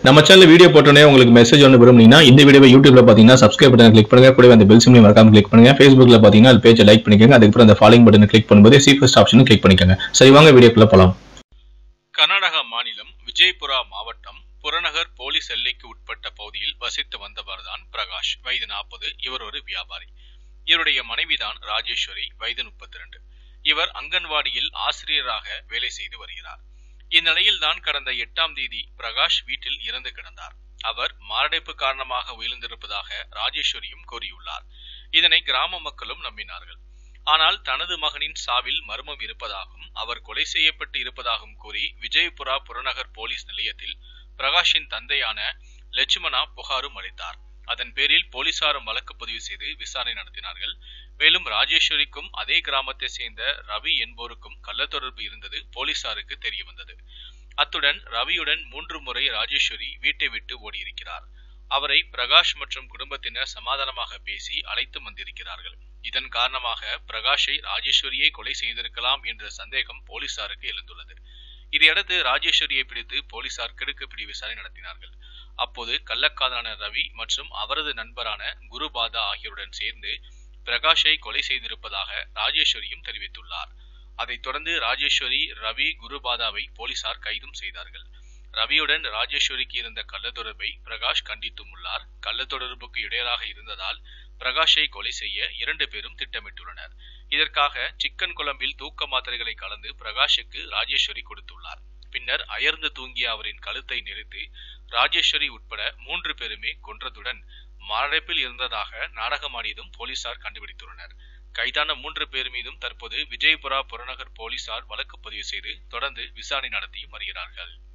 நம்ம channel video போட்டோன்னே உங்களுக்கு மெசேஜ் ஒன்று விரும்புனீங்கன்னா இந்த வீடியோவை யூடியூப்ல பார்த்தீங்கன்னா சப்ஸ்கிரைப் பட்டன் கிளிக் பண்ணுங்க கூடவே அந்த பெல் சிம்லையும் மறக்காம கிளிக் பண்ணுங்க ஃபேஸ்புக்ல பார்த்தீங்கன்னா அது பேஜை லைக் பண்ணிக்கோங்க அதுக்கப்புறம் அந்த ஃபாலோயிங் பட்டனை கிளிக் பண்ணும்போது சி ஃபர்ஸ்ட் ஆப்ஷனும் கிளிக் பண்ணிக்கோங்க சரி வாங்க வீடியோக்குள்ள போலாம் கர்நாடகா மாநிலம் விஜயபுரா மாவட்டம் புறநகர் போலீஸ் எல்லைக்கு உட்பட்ட பகுதியில் வசித்து வந்தவர்தான் பிரகாஷ் வயது நாற்பது இவர் ஒரு வியாபாரி இவருடைய மனைவிதான் ராஜேஸ்வரி வயது முப்பத்தி ரெண்டு இவர் அங்கன்வாடியில் ஆசிரியராக வேலை செய்து வருகிறார் இந்நிலையில் தான் கடந்த எட்டாம் தேதி பிரகாஷ் வீட்டில் இறந்து கிடந்தார் அவர் மாரடைப்பு காரணமாக உயிர்ந்திருப்பதாக ராஜேஸ்வரியும் கூறியுள்ளார் இதனை கிராம மக்களும் நம்பினார்கள் ஆனால் தனது மகனின் சாவில் மர்மம் இருப்பதாகவும் அவர் கொலை செய்யப்பட்டு இருப்பதாகவும் கூறி விஜயபுரா புறநகர் போலீஸ் நிலையத்தில் பிரகாஷின் தந்தையான லட்சுமணா புகாரும் அளித்தார் அதன் பேரில் போலீசாரும் வழக்கு பதிவு செய்து விசாரணை நடத்தினார்கள் மேலும் ராஜேஸ்வரிக்கும் அதே கிராமத்தை சேர்ந்த ரவி என்போருக்கும் கள்ள தொடர்பு இருந்தது போலீசாருக்கு தெரிய வந்தது அத்துடன் ரவியுடன் மூன்று முறை ராஜேஸ்வரி வீட்டை விட்டு ஓடியிருக்கிறார் அவரை பிரகாஷ் மற்றும் குடும்பத்தினர் சமாதானமாக பேசி அழைத்து வந்திருக்கிறார்கள் இதன் காரணமாக பிரகாஷை ராஜேஸ்வரியை கொலை செய்திருக்கலாம் என்ற சந்தேகம் போலீசாருக்கு எழுந்துள்ளது இதையடுத்து ராஜேஸ்வரியை பிடித்து போலீசார் கிடுக்குப்பிடி விசாரணை நடத்தினார்கள் அப்போது கள்ளக்காதலான ரவி மற்றும் அவரது நண்பரான குருபாதா ஆகியோருடன் சேர்ந்து பிரகாஷை கொலை செய்திருப்பதாக ராஜேஸ்வரியும் தெரிவித்துள்ளார் அதைத் தொடர்ந்து ராஜேஸ்வரி ரவி குருபாதாவை போலீசார் கைதும் செய்தார்கள் ரவியுடன் ராஜேஸ்வரிக்கு இருந்த கள்ளத்தொடர்பை பிரகாஷ் கண்டித்தும் உள்ளார் கள்ளத்தொடர்புக்கு இடையராக இருந்ததால் பிரகாஷை கொலை செய்ய இரண்டு பேரும் திட்டமிட்டுள்ளனர் இதற்காக சிக்கன் குழம்பில் தூக்க மாத்திரைகளை கலந்து பிரகாஷுக்கு ராஜேஸ்வரி கொடுத்துள்ளார் பின்னர் அயர்ந்து தூங்கிய அவரின் கழுத்தை நெரித்து ராஜேஸ்வரி உட்பட மூன்று பேருமே கொன்றதுடன் மாரடைப்பில் இருந்ததாக நாடகமாடியதும் போலீசார் கண்டுபிடித்துள்ளனர் கைதான மூன்று பேர் மீதும் தற்போது விஜயபுரா புறநகர் போலீசார் வழக்கு பதிவு செய்து தொடர்ந்து விசாரணை நடத்தியும் வருகிறார்கள்